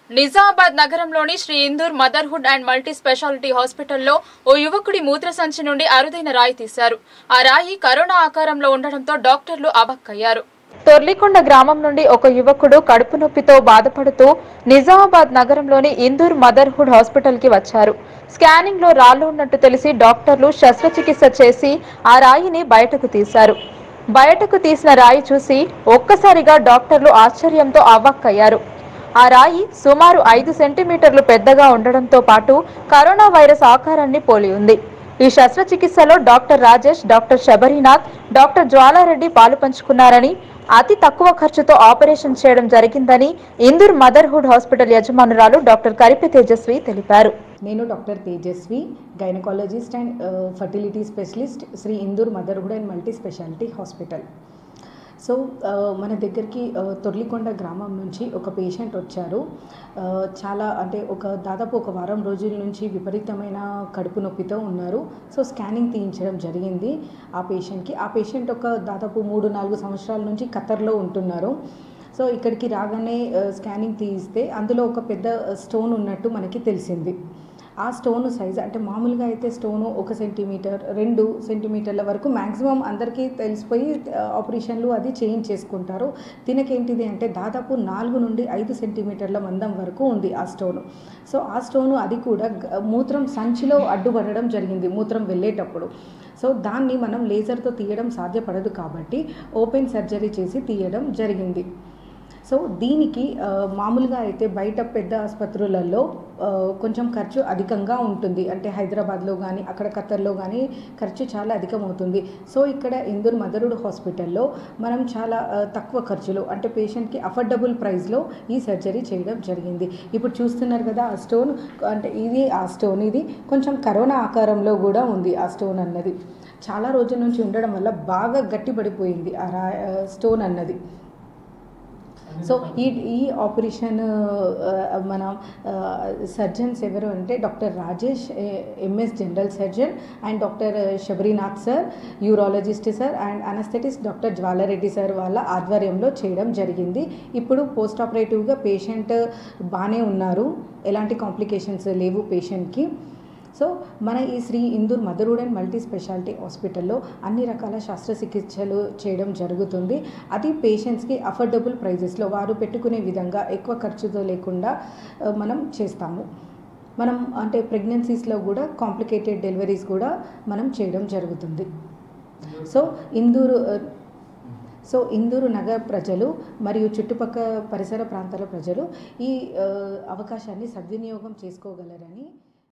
నిజామాబాద్ నగరంలోని Shri Indur motherhood and multi speciality హాస్పిటల్లో ఓ యువకుడి మూత్రసంచి నుండి అరుదైన రాయి తీశారు ఆ రాయి కరోనా ఆకారంలో ఉండడంతో డాక్టర్లు అబక్కయ్యారు తొర్లికొండ గ్రామం నుండి ఒక యువకుడు కడుపు నొప్పితో బాధపడుతూ నిజామాబాద్ నగరంలోని ఇందూర్ మదర్హుడ్ హాస్పిటల్ కి వచ్చారు స్కానింగ్ లో రాళ్లు ఉన్నట్టు తెలిసి డాక్టర్లు శస్త్రచికిత్స చేసి ఆ రాయిని బయటకు తీశారు బయటకు తీసిన రాయి చూసి ఒక్కసారిగా డాక్టర్లు ఆశ్చర్యంతో అవ్వక్కయ్యారు ఆ రాయి సుమారు ఐదు సెంటీమీటర్లు పెద్దగా ఉండడంతో పాటు కరోనా వైరస్ ఆకారాన్ని పోలి ఉంది ఈ శస్త్రచికిత్సలో doctor Rajesh doctor Sabarinath doctor Jwala Reddy పాలు పంచుకున్నారని అతి తక్కువ ఖర్చుతో ఆపరేషన్ చేయడం జరిగిందని ఇందూర్ మదర్హుడ్ హాస్పిటల్ యజమానురాలు డాక్టర్ కరిపి తేజస్వి తెలిపారు నేను doctor Tejaswi gynaecologist and fertility specialist Shri Indur motherhood and multi speciality hospital so ఆ, మన దగ్గరికి ఆ, తొర్లికొండ గ్రామం నుంచి ఒక పేషెంట్ వచ్చారు ఆ, చాలా అంటే ఒక దాదాపు ఒక వారం రోజుల నుంచి విపరీతమైన కడుపు నొప్పితో ఉన్నారు సో స్కానింగ్ తీయించడం జరిగింది ఆ పేషెంట్కి ఆ పేషెంట్ ఒక దాదాపు మూడు నాలుగు సంవత్సరాల నుంచి ఖతర్లో ఉంటున్నారు సో ఇక్కడికి రాగానే ఆ, స్కానింగ్ తీయిస్తే అందులో ఒక పెద్ద స్టోన్ ఉన్నట్టు మనకి తెలిసింది ఆ స్టోన్ సైజ్ అంటే మామూలుగా అయితే స్టోను ఒక సెంటీమీటర్ రెండు సెంటీమీటర్ల వరకు మ్యాక్సిమం అందరికీ తెలిసిపోయి ఆ, ఆపరేషన్లు అది చేంజ్ చేసుకుంటారు దీనికేంటిది అంటే దాదాపు నాలుగు నుండి ఐదు సెంటీమీటర్ల మందం వరకు ఉంది ఆ స్టోను సో ఆ స్టోను అది కూడా గ- మూత్రం సంచిలో అడ్డుపడడం జరిగింది మూత్రం వెళ్ళేటప్పుడు సో దాన్ని మనం లేజర్తో తీయడం సాధ్యపడదు కాబట్టి ఓపెన్ సర్జరీ చేసి తీయడం జరిగింది సో దీనికి ఆ, మామూలుగా అయితే బయట పెద్ద ఆసుపత్రులలో ఆ, కొంచెం ఖర్చు అధికంగా ఉంటుంది అంటే హైదరాబాద్లో కానీ అక్కడ ఖత్తర్లో కానీ ఖర్చు చాలా అధికమవుతుంది సో ఇక్కడ ఇందూర్ మదరుడ్ హాస్పిటల్లో మనం చాలా ఆ, తక్కువ ఖర్చులో అంటే పేషెంట్కి అఫోర్డబుల్ ప్రైస్లో ఈ సర్జరీ చేయడం జరిగింది ఇప్పుడు చూస్తున్నారు కదా ఆ స్టోన్ అంటే ఇది ఆ స్టోన్ ఇది కొంచెం కరోనా ఆకారంలో కూడా ఉంది ఆ స్టోన్ అన్నది చాలా రోజుల నుంచి ఉండడం వల్ల బాగా గట్టిపడిపోయింది ఆ రా స్టోన్ అన్నది సో ఈ ఈ ఆపరేషన్ ఆ, మన సర్జన్స్ ఎవరు అంటే doctor Rajesh MS general surgeon and doctor Sabarinath sir urologist sir and anaesthetist doctor Jwala Reddy sir వాళ్ళ ఆధ్వర్యంలో చేయడం జరిగింది ఇప్పుడు పోస్ట్ ఆపరేటివ్గా పేషెంట్ బాగానే ఉన్నారు ఎలాంటి కాంప్లికేషన్స్ లేవు పేషెంట్కి సో మన ఈ Shri Indur motherhood and multi speciality హాస్పిటల్లో అన్ని రకాల శస్త్రచికిత్సలు చేయడం జరుగుతుంది అది పేషెంట్స్కి అఫోర్డబుల్ ప్రైజెస్లో వారు పెట్టుకునే విధంగా ఎక్కువ ఖర్చుతో లేకుండా ఆ, మనం చేస్తాము మనం అంటే ప్రెగ్నెన్సీస్లో కూడా కాంప్లికేటెడ్ డెలివరీస్ కూడా మనం చేయడం జరుగుతుంది సో ఇందూరు ఆ, సో ఇందూరు నగర ప్రజలు మరియు చుట్టుపక్కల పరిసర ప్రాంతాల ప్రజలు ఈ ఆ, అవకాశాన్ని సద్వినియోగం చేసుకోగలరని